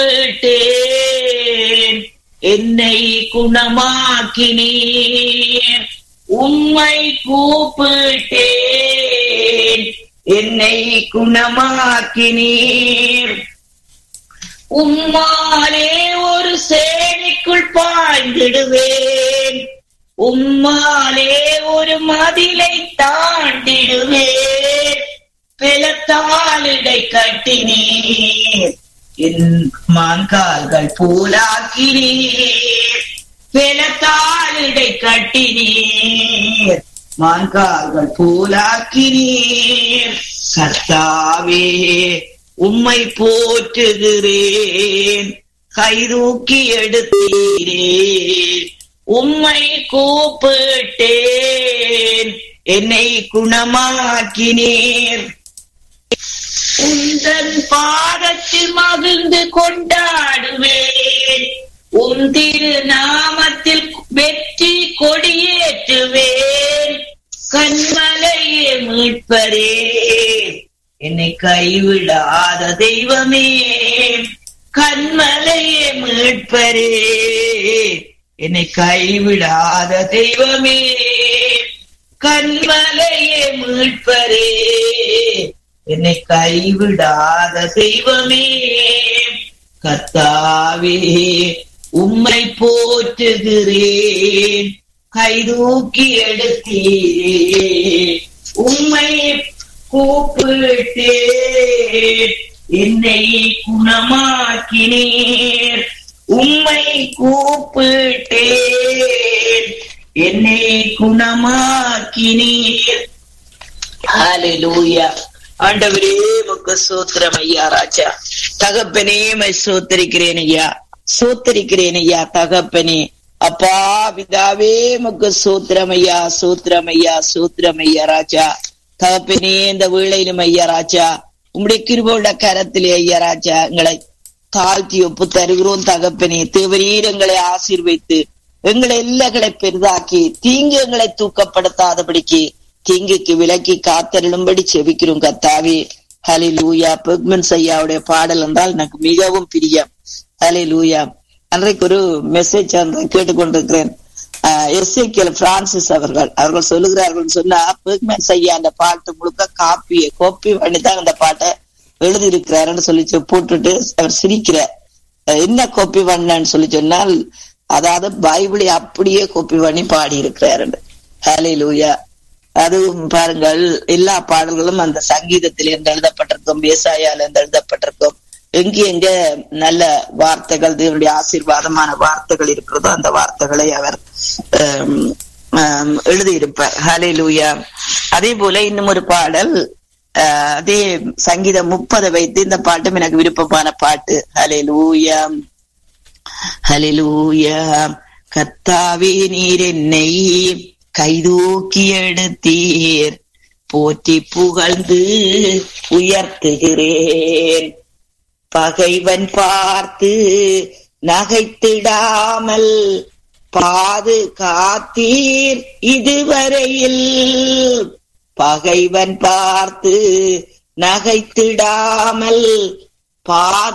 கூப்பிட்டேன் என்னை குணமாக்கினீர் உம்மை கூப்பிட்டேன் என்னை குணமாக்கினீர் உம்மாலே ஒரு சேனைக்குள் பாய்ந்திடுவேன் உம்மாலே ஒரு மதிலை தாண்டிடுவேன் பிளத்தாலிடை கட்டினீர் என் மான்கால்கள் போலாக்கினீர் பிளத்தாலிடை கட்டினீர் மான்கால்கள் போலாக்கினீர் கர்த்தாவே உம்மை போற்றுகிறேன் கைதூக்கி எடுத்தீரே உம்மை கூப்பிட்டேன் என்னை குணமாக்கினீர் உந்தன் பாதத்தில் மகிழ்ந்து கொண்டாடுவேன் உன் திரு நாமத்தில் வெற்றி கொடியேற்றுவேன் கண்மலையே மீட்பரே என்னை கைவிடாத தெய்வமே கண்மலையே மீட்பரே என்னை கைவிடாத தெய்வமே கண்மலையே மீட்பரே என்னை கைவிடாத தெய்வமே கத்தாவே உம்மை போற்றுகிறேன் கைதூக்கி எடுத்தீரே உம்மை கூப்பிட்டேன் என்னை குணமாக்கினீர் உம்மை கூப்பிட்டேன் என்னை குணமாக்கினீர் ஹalleluya ஆண்டவரே உமக்கு சோத்திரம் ஐயா ராஜா தகப்பனே மை சோத்தரிக்கிறேன் ஐயா சோத்தரிக்கிறேன் ஐயா தகப்பனே அப்பா பிதாவே உமக்கு சோத்திரம் ஐயா சோத்திரம் ஐயா சோத்திரம் ஐயா ராஜா தகப்பனே இந்த வேளையிலும் ஐயா ராஜா உம்முடைய கிருபோட கரத்திலே ஐயா ராஜா எங்களை தாழ்த்தி ஒப்பு தருகிறோம் தகப்பனே தேவரீர் எங்களை ஆசீர்வைத்து எங்களை எல்லைகளை பெரிதாக்கி தீங்கு எங்களை தூக்கப்படுத்தாதபடிக்கு தீங்குக்கு விலக்கி காத்தருளும்படி செபிக்கிறோம் கத்தாவே ஹலி லூயா பெக்மன் ஐயாவுடைய பாடல் என்றால் எனக்கு மிகவும் பிரியம் ஹலி லூயா அன்றைக்கு ஒரு மெசேஜ் அந்த கேட்டுக்கொண்டிருக்கிறேன் எஸ்ஐக்கியல் பிரான்சிஸ் அவர்கள் அவர்கள் சொல்லுகிறார்கள் சொன்னா பெக்மன் ஐயா அந்த பாட்டு முழுக்க காப்பி கோப்பி பண்ணி தான் அந்த பாட்டை எழுதி இருக்கிறாருன்னு சொல்லி போட்டுட்டு அவர் சிரிக்கிறார் என்ன கோப்பி பண்ணான்னு சொல்லி சொன்னால் அதாவது பைபிளை அப்படியே கோப்பி பண்ணி பாடி இருக்கிறாரு ஹலே லூயா அதுவும் பாருங்கள் எல்லா பாடல்களும் அந்த சங்கீதத்தில் இருந்து எழுதப்பட்டிருக்கும் விவசாயால இருந்து எழுதப்பட்டிருக்கும் எங்கே எங்க நல்ல வார்த்தைகள் தேவனுடைய ஆசீர்வாதமான வார்த்தைகள் இருக்கிறதோ அந்த வார்த்தைகளை அவர் எழுதியிருப்பார் ஹலே லூயா அதே போல இன்னும் ஒரு பாடல் அதே சங்கீதம் முப்பதை வைத்து இந்த பாட்டும் எனக்கு விருப்பமான பாட்டு ஹலே லூயா ஹலே லூயா கத்தாவே நீர் என்னை கைதூக்கி எடுத்தீர் போற்றி புகழ்ந்து உயர்த்துகிறேன் பகைவன் பார்த்து நகைத்திடாமல் பாது காத்தீர் இதுவரையில் பகைவன் பார்த்து நகைத்திடாமல் பாது